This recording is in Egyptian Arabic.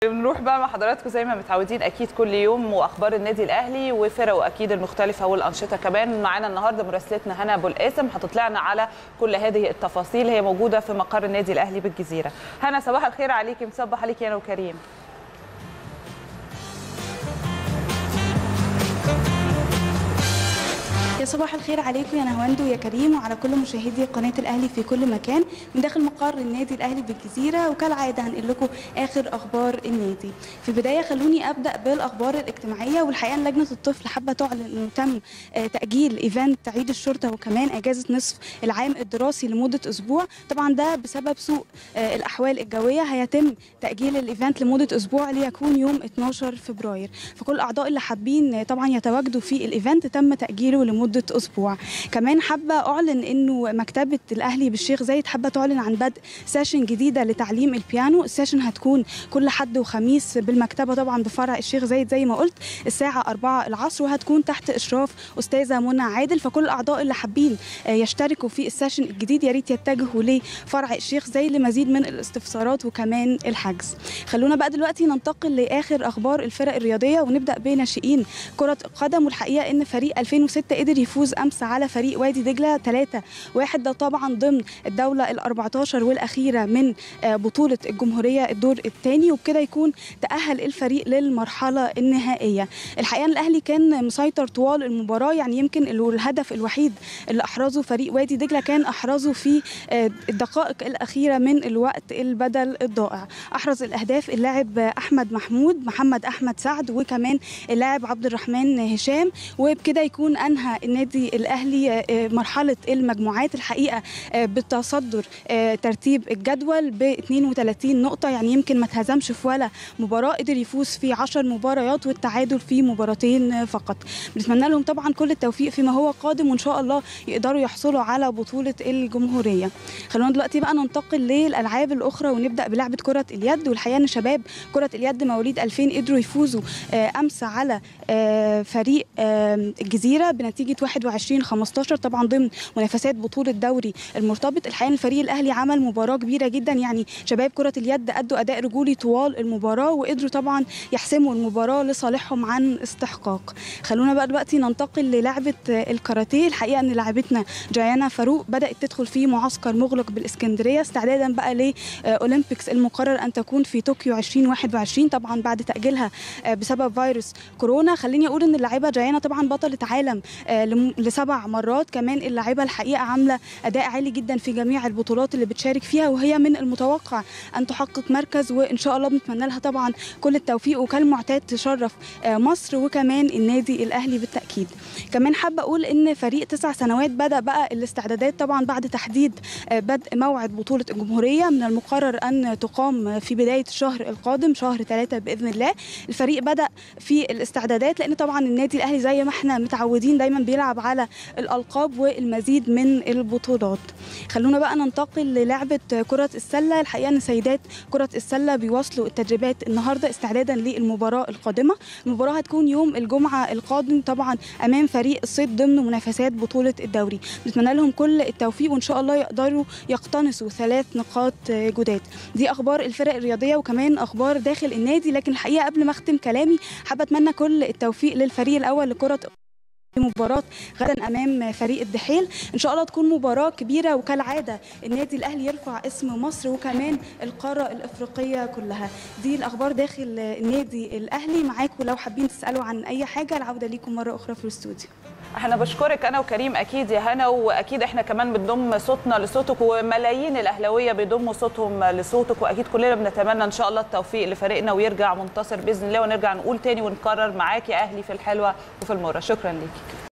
بنروح بقى مع حضراتكم زي ما متعودين اكيد كل يوم واخبار النادي الاهلي وفرقه اكيد المختلفه والانشطه كمان معانا النهارده مراسلتنا هنا ابو القاسم هتطلعنا على كل هذه التفاصيل هي موجوده في مقر النادي الاهلي بالجزيره هنا صباح الخير عليكي مصبح عليكي انا وكريم يا صباح الخير عليكم يا نهواند ويا كريم وعلى كل مشاهدي قناه الاهلي في كل مكان من داخل مقر النادي الاهلي بالجزيره وكالعاده هنقل لكم اخر اخبار النادي في البدايه خلوني ابدا بالاخبار الاجتماعيه والحقيقه ان لجنه الطفل حابه تعلن انه تم آه، تاجيل ايفنت عيد الشرطه وكمان اجازه نصف العام الدراسي لمده اسبوع طبعا ده بسبب سوء آه، الاحوال الجويه هيتم تاجيل الايفنت لمده اسبوع ليكون يوم 12 فبراير فكل الاعضاء اللي حابين آه، طبعا يتواجدوا في الايفنت تم تاجيله لمده اسبوع كمان حابه اعلن انه مكتبه الاهلي بالشيخ زايد حابه تعلن عن بدء سيشن جديده لتعليم البيانو السيشن هتكون كل حد وخميس بالمكتبه طبعا بفرع الشيخ زايد زي ما قلت الساعه 4 العصر وهتكون تحت اشراف استاذه منى عادل فكل الاعضاء اللي حابين آه، يشتركوا في السيشن الجديد يا ريت يتجهوا لفرع الشيخ زايد لمزيد من الاستفسارات وكمان الحجز خلونا بقى دلوقتي ننتقل لاخر اخبار الفرق الرياضيه ونبدا بناشئين كره القدم والحقيقه ان فريق 2006 قدر يفوز امس على فريق وادي دجله 3 واحد ده طبعا ضمن الدوله ال 14 والاخيره من آه، بطوله الجمهوريه الدور الثاني وبكده يكون تاهل الفريق للمرحله النهائيه الحقيقه إن الاهلي كان مسيطر طوال المباراه يعني يمكن ال- الهدف الوحيد اللي احرزه فريق وادي دجله كان احرزه في آه، الدقائق الاخيره من الوقت البدل الضائع احرز الاهداف اللاعب احمد محمود محمد احمد سعد وكمان اللاعب عبد الرحمن هشام وبكده يكون انهى النادي الاهلي آه، مرحله المجموعات الحقيقه آه، بالتصدر آه، ترتيب الجدول ب 32 نقطه يعني يمكن ما اتهزمش في ولا مباراه قدر يفوز في 10 مباريات والتعادل في مباراتين آه، فقط بنتمنى لهم طبعا كل التوفيق فيما هو قادم وان شاء الله يقدروا يحصلوا على بطوله الجمهوريه خلونا دلوقتي بقى ننتقل للالعاب الاخرى ونبدا بلعبه كره اليد والحقيقه ان شباب كره اليد مواليد 2000 قدروا يفوزوا آه، امس على آه، فريق آه، الجزيره بنتيجه 21 15 طبعا ضمن منافسات بطوله دوري المرتبط الحقيقه إن الفريق الاهلي عمل مباراه كبيره جدا يعني شباب كره اليد ادوا اداء رجولي طوال المباراه وقدروا طبعا يحسموا المباراه لصالحهم عن استحقاق خلونا بقى دلوقتي ننتقل للعبه آه، الكاراتيه الحقيقه ان لاعبتنا جايانا فاروق بدات تدخل في معسكر مغلق بالاسكندريه استعدادا بقى لاولمبيكس المقرر ان تكون في طوكيو 2021 طبعا بعد تاجيلها آه، بسبب فيروس كورونا خليني اقول ان اللاعبه جايانا طبعا بطله عالم آه، لم- لسبع مرات كمان اللاعبه الحقيقه عامله اداء عالي جدا في جميع البطولات اللي بتشارك فيها وهي من المتوقع ان تحقق مركز وان شاء الله بنتمنى لها طبعا كل التوفيق وكالمعتاد تشرف آه، مصر وكمان النادي الاهلي بالتاكيد كمان حابه اقول ان فريق تسع سنوات بدا بقى الاستعدادات طبعا بعد تحديد آه، بدء موعد بطوله الجمهوريه من المقرر ان تقام في بدايه الشهر القادم شهر ثلاثة باذن الله الفريق بدا في الاستعدادات لان طبعا النادي الاهلي زي ما احنا متعودين دايما بيلعب على الالقاب والمزيد من البطولات خلونا بقى ننتقل للعبه كره السله الحقيقه ان سيدات كره السله بيواصلوا التدريبات النهارده استعدادا للمباراه القادمه المباراه هتكون يوم الجمعه القادم طبعا امام فريق الصيد ضمن منافسات بطوله الدوري نتمنى لهم كل التوفيق وان شاء الله يقدروا يقتنصوا ثلاث نقاط جداد دي اخبار الفرق الرياضيه وكمان اخبار داخل النادي لكن الحقيقه قبل ما اختم كلامي حابه اتمنى كل التوفيق للفريق الاول لكره مباراة غدا أمام فريق الدحيل إن شاء الله تكون مباراة كبيرة وكالعادة النادي الأهلي يرفع اسم مصر وكمان القارة الإفريقية كلها دي الأخبار داخل النادي الأهلي معاكم لو حابين تسألوا عن أي حاجة العودة ليكم مرة أخرى في الاستوديو احنا بشكرك انا وكريم اكيد يا هنا واكيد احنا كمان بنضم صوتنا لصوتك وملايين الاهلاويه بيضموا صوتهم لصوتك واكيد كلنا بنتمنى ان شاء الله التوفيق لفريقنا ويرجع منتصر باذن الله ونرجع نقول تاني ونكرر معاك يا اهلي في الحلوه وفي المره شكرا ليكي